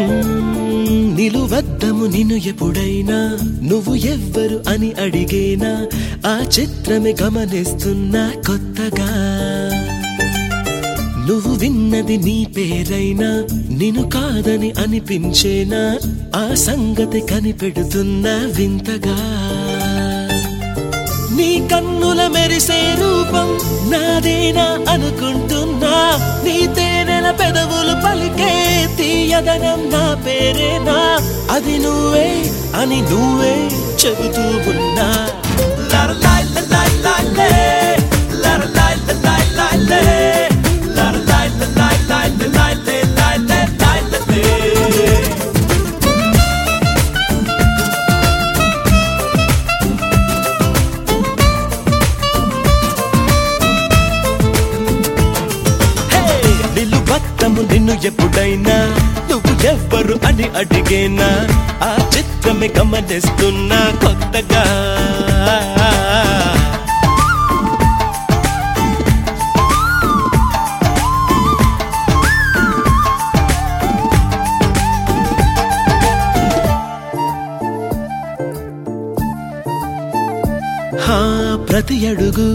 నిలువద్దము నిన్ను ఎప్పుడైనా నువ్వు ఎవ్వరు అని అడిగేనా ఆ చిత్రమే గమనిస్తున్నా కొత్తగా నువ్వు విన్నది నీ పేరైనా నిన్ను కాదని అనిపించేనా ఆ సంగతి కనిపెడుతున్నా వింతగా నీ కన్నుల మెరిసే రూపం నాదేనా అనుకుంటున్నా నీ తేనెల పెదవులు పలికే తీయదనం నా పేరేనా అది నువ్వే అని నువ్వే చెబుతూ ఉన్నా లరలాయ్ లలాయ్ లాలే, లరలాయ్ లలాయ్ లాలే, లరలాయ్ లలాయ్ లాలే, లాలే, లాలే, లాలే. హే! నిలువత్తము నిన్ను ఎప్పుడైనా నువ్వు ఎవ్వరు అని అడిగేనా ఆ చిత్రమే గమనిస్తున్నా కొత్తగా హా ప్రతి అడుగు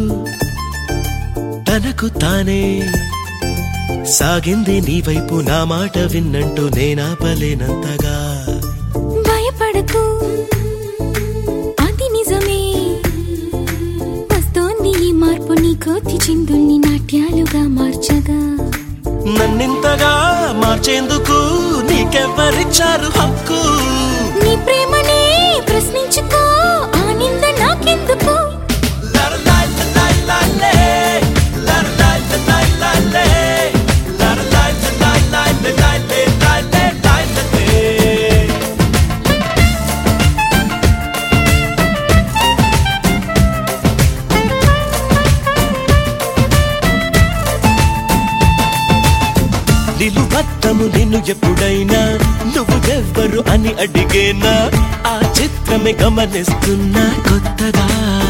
తనకు తానే సాగింది నీ వైపు నా మాట విన్నంటూ నేనాపలేనంతగా భయపడకు అది నిజమే వస్తోంది ఈ మార్పు నీ కోతి చిందుల్ని నాట్యాలుగా మార్చగా నన్నింతగా మార్చేందుకు నీకెవ్వరిచ్చారు హక్కు నీ ప్రేమనే ప్రశ్నించుకో ఆ నింద నాకెందుకు లరలాయ్ లలాయ్ లాలే, లరలాయ్ లలాయ్ లాలే, లరలాయ్ లలాయ్ లాలే, లాలే, లాలే, లాలే. నిలువత్తము నిన్ను ఎప్పుడైనా నువ్వు ఎవ్వరు అని అడిగేనా ఆ చిత్రమే గమనిస్తున్నా కొత్తగా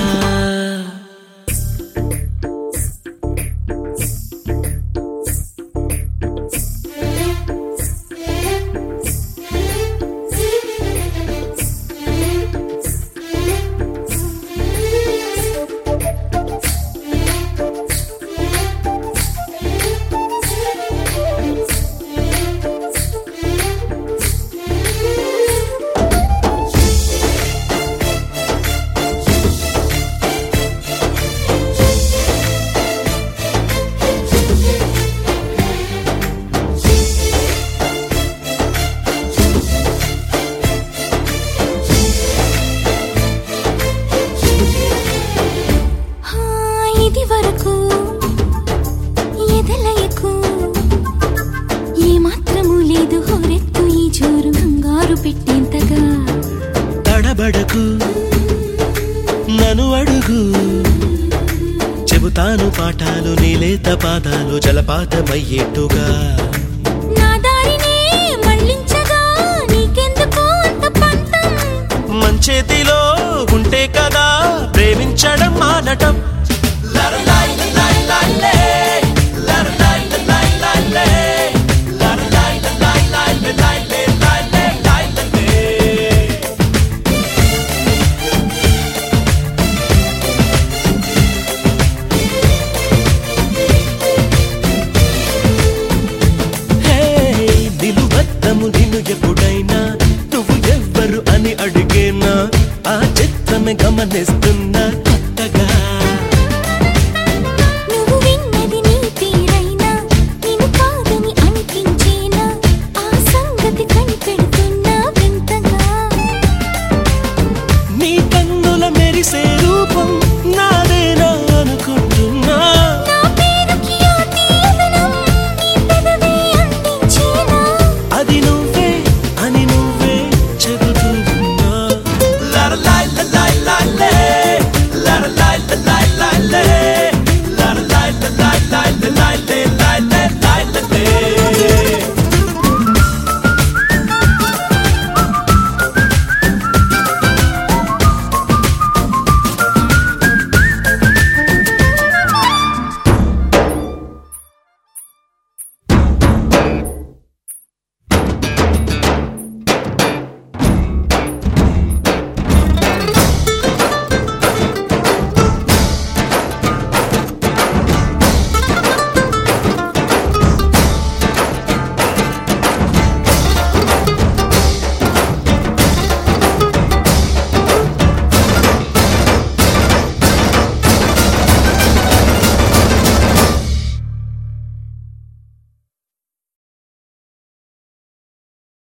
హా, ఇది వరకు ఎదలయకు ఏ మాత్రము లేదు హోరెత్తు ఈ జోరు కంగారు పెట్టేంతగా తడబడకు నన్ను అడుగు చెబుతాను పాఠాలు నీలేత పాదాలు జలపాతమయ్యేట్టుగా నా దారినే మళ్ళించగా నీకెందుకు అంత పంతం మంచేతిలో ఉంటే కదా ప్రేమించడం మానటం లరలాయ్ లలాయ్ లాలే, లరలాయ్ లలాయ్ లాలే, లరలాయ్ లలాయ్ లాలే, లాలే, లాలే, లాలే. హే, నిలువద్దము నిన్ను ఎప్పుడైనా నువ్వు ఎవ్వరు అని అడిగేనా ఆ చిత్రమే గమనిస్తున్నా